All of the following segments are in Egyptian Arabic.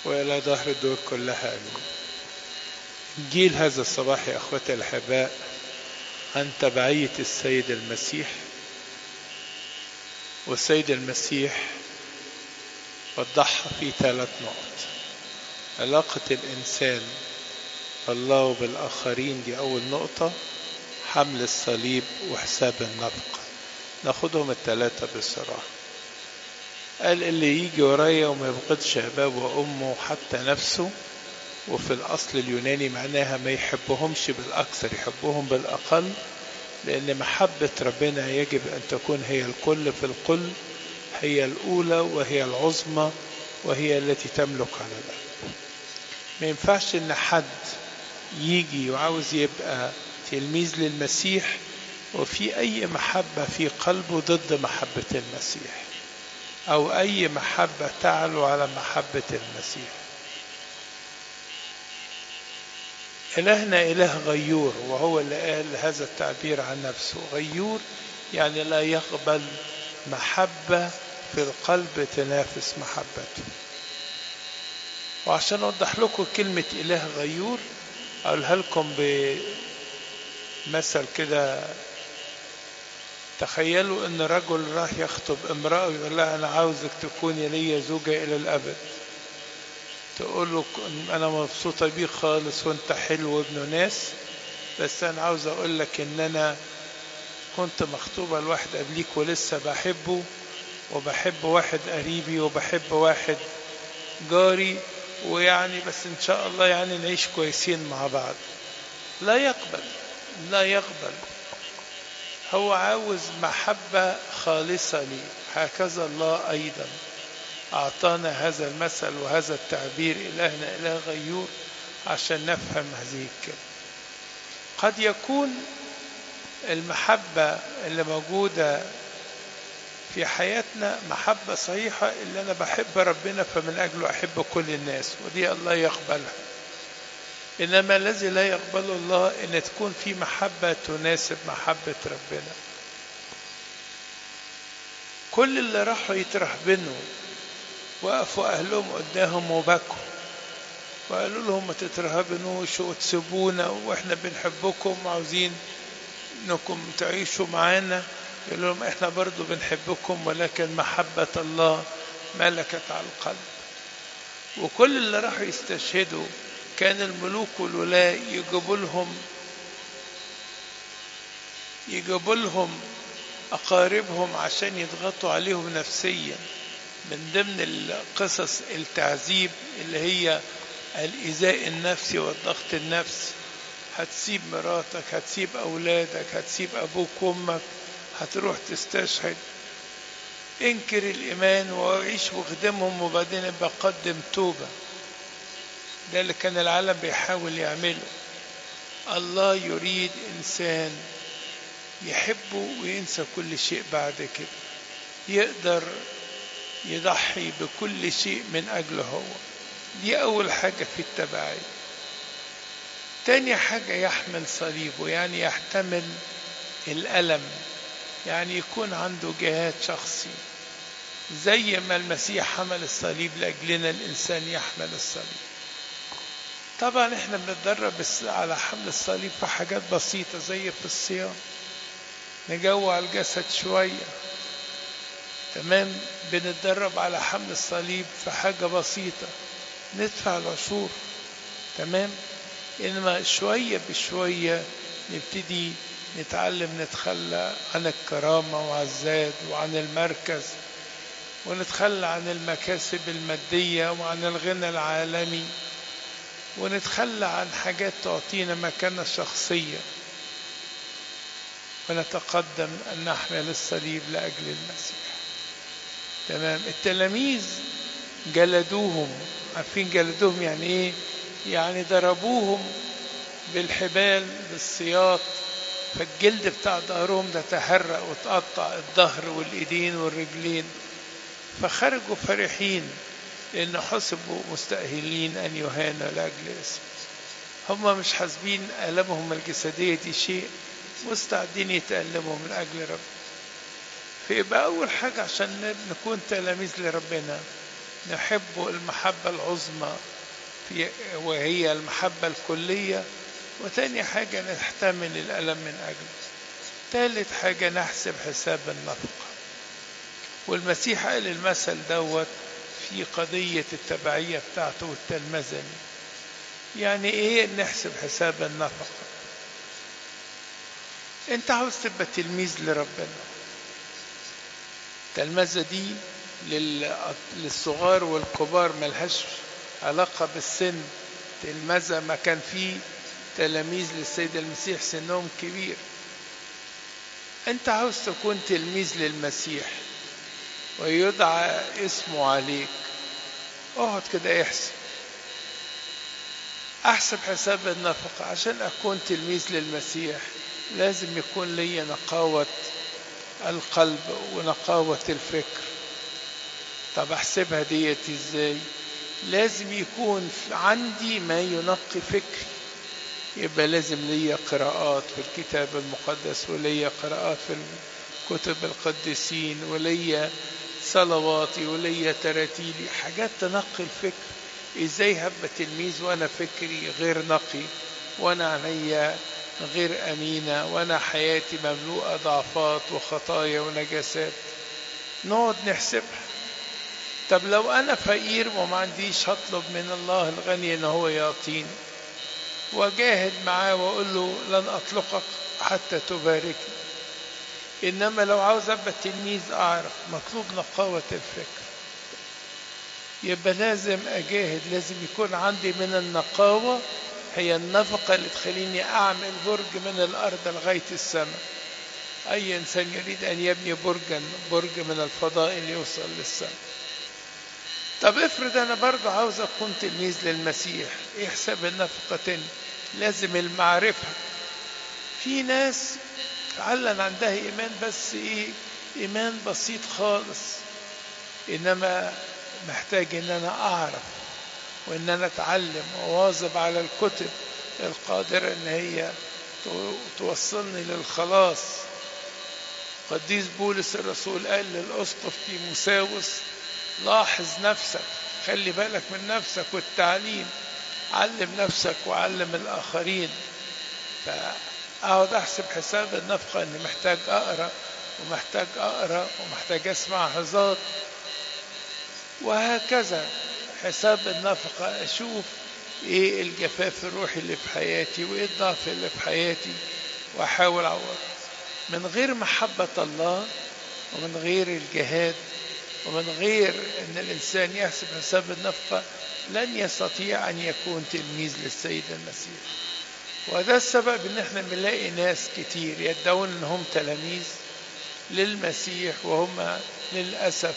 وإلى ظهر الدور كلها أمين جيل هذا الصباح يا أخوتي الأحباء عن تبعية السيد المسيح والسيد المسيح وضحها في ثلاث نقط علاقة الإنسان بالله وبالآخرين دي أول نقطة حمل الصليب وحساب النفقة ناخدهم الثلاثة بسرعة قال اللي يجي ورايا وما يبغضش أباه وأمه حتى نفسه وفي الأصل اليوناني معناها ما يحبهمش بالأكثر يحبهم بالأقل لأن محبة ربنا يجب أن تكون هي الكل في الكل هي الأولى وهي العظمى وهي التي تملك على الأرض ما ينفعش إن حد يجي وعاوز يبقى تلميذ للمسيح وفي أي محبة في قلبه ضد محبة المسيح أو أي محبة تعلو على محبة المسيح إلهنا إله غيور وهو اللي قال هذا التعبير عن نفسه غيور يعني لا يقبل محبة في القلب تنافس محبته وعشان أوضح لكم كلمة إله غيور أقولها لكم بمثل كده تخيلوا ان رجل راح يخطب امرأة ويقول لها انا عاوزك تكوني لي زوجة الى الابد تقول له انا مبسوطة بيك خالص وانت حلو وابن ناس بس انا عاوز اقول لك ان انا كنت مخطوبة لواحد قبليك ولسه بحبه وبحب واحد قريبي وبحب واحد جاري ويعني بس ان شاء الله يعني نعيش كويسين مع بعض لا يقبل لا يقبل هو عاوز محبة خالصة لي هكذا الله أيضا أعطانا هذا المثل وهذا التعبير إلهنا إله غيور عشان نفهم هذه الكلمة قد يكون المحبة اللي موجودة في حياتنا محبة صحيحة اللي أنا بحب ربنا فمن أجله أحب كل الناس ودي الله يقبلها إنما الذي لا يقبله الله إن تكون في محبة تناسب محبة ربنا كل اللي راحوا يترهبنوا وقفوا أهلهم قدامهم وبكوا وقالوا لهم ما تترهبنوش وتسيبونا واحنا بنحبكم وعاوزين انكم تعيشوا معانا يقول لهم احنا برضو بنحبكم ولكن محبة الله ملكت على القلب وكل اللي راحوا يستشهدوا كان الملوك والولاة يجيبوا لهم يجيبوا لهم أقاربهم عشان يضغطوا عليهم نفسيا من ضمن القصص التعذيب اللي هي الإيذاء النفسي والضغط النفسي هتسيب مراتك هتسيب أولادك هتسيب أبوك وأمك هتروح تستشهد انكر الإيمان وعيش وخدمهم وبعدين ابقى قدم توبة ده اللي كان العالم بيحاول يعمله الله يريد إنسان يحبه وينسى كل شيء بعد كده يقدر يضحي بكل شيء من أجله هو دي أول حاجة في التبعية تاني حاجة يحمل صليبه يعني يحتمل الألم يعني يكون عنده جهاد شخصي زي ما المسيح حمل الصليب لأجلنا الإنسان يحمل الصليب طبعا احنا بنتدرب على حمل الصليب في حاجات بسيطة زي في الصيام نجوع الجسد شوية تمام بنتدرب على حمل الصليب في حاجة بسيطة ندفع العشور تمام إنما شوية بشوية نبتدي نتعلم نتخلى عن الكرامة وعن الزاد وعن المركز ونتخلى عن المكاسب المادية وعن الغنى العالمي ونتخلى عن حاجات تعطينا مكانة شخصية ونتقدم أن نحمل الصليب لأجل المسيح تمام التلاميذ جلدوهم عارفين جلدوهم يعني ايه يعني ضربوهم بالحبال بالسياط فالجلد بتاع ظهرهم ده تحرق وتقطع الظهر والايدين والرجلين فخرجوا فرحين لان حسبوا مستأهلين ان يهانوا لاجل اسم هم مش حاسبين الامهم الجسديه دي شيء مستعدين يتألموا من اجل رب فيبقى اول حاجه عشان نكون تلاميذ لربنا نحبه المحبة العظمى في وهي المحبة الكلية وتاني حاجة نحتمل الألم من أجله تالت حاجة نحسب حساب النفقة والمسيح قال المثل دوت في قضية التبعية بتاعته والتلمذة يعني ايه نحسب حساب النفقة انت عاوز تبقى تلميذ لربنا التلمذة دي للصغار والكبار ملهاش علاقة بالسن تلمذة ما كان فيه تلاميذ للسيد المسيح سنهم كبير انت عاوز تكون تلميذ للمسيح ويدعى اسمه عليك اقعد كده احسب احسب حساب النفقة عشان اكون تلميذ للمسيح لازم يكون لي نقاوة القلب ونقاوة الفكر طب احسبها ديت ازاي لازم يكون عندي ما ينقي فكري يبقى لازم ليا قراءات في الكتاب المقدس وليا قراءات في كتب القديسين وليا صلواتي وليا تراتيلي حاجات تنقي الفكر ازاي هبقى تلميذ وانا فكري غير نقي وانا عينيا غير امينه وانا حياتي مملوءه ضعفات وخطايا ونجاسات نقعد نحسبها طب لو انا فقير وما عنديش هطلب من الله الغني ان هو يعطيني واجاهد معاه واقول له لن اطلقك حتى تباركني انما لو عاوز ابقى تلميذ اعرف مطلوب نقاوه الفكر يبقى لازم اجاهد لازم يكون عندي من النقاوه هي النفقه اللي تخليني اعمل برج من الارض لغايه السماء اي انسان يريد ان يبني برجا برج من الفضائل يوصل للسماء طب افرض انا برضه عاوز اكون تلميذ للمسيح ايه حساب النفقه تاني لازم المعرفه في ناس فعلا عندها ايمان بس ايه ايمان بسيط خالص انما محتاج ان انا اعرف وان انا اتعلم واواظب على الكتب القادره ان هي توصلني للخلاص قديس بولس الرسول قال للاسقف تيموساوس لاحظ نفسك خلي بالك من نفسك والتعليم علم نفسك وعلم الآخرين فأقعد أحسب حساب النفقة إني محتاج أقرأ ومحتاج أقرأ ومحتاج أسمع حظات وهكذا حساب النفقة أشوف إيه الجفاف الروحي اللي في حياتي وإيه الضعف اللي في حياتي وأحاول أعوض من غير محبة الله ومن غير الجهاد ومن غير ان الانسان يحسب حساب النفقه لن يستطيع ان يكون تلميذ للسيد المسيح وده السبب ان احنا بنلاقي ناس كتير يدعون انهم تلاميذ للمسيح وهم للاسف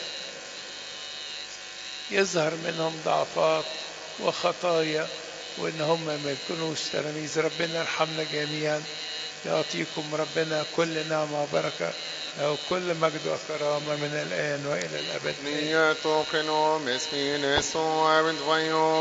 يظهر منهم ضعفات وخطايا وان هم ما يكونوش تلاميذ ربنا يرحمنا جميعا يعطيكم ربنا كل نعمه وبركه له كل مجد وكرامة من الآن وإلى الأبد Ni jag tog en om, es min, es så, även vad jag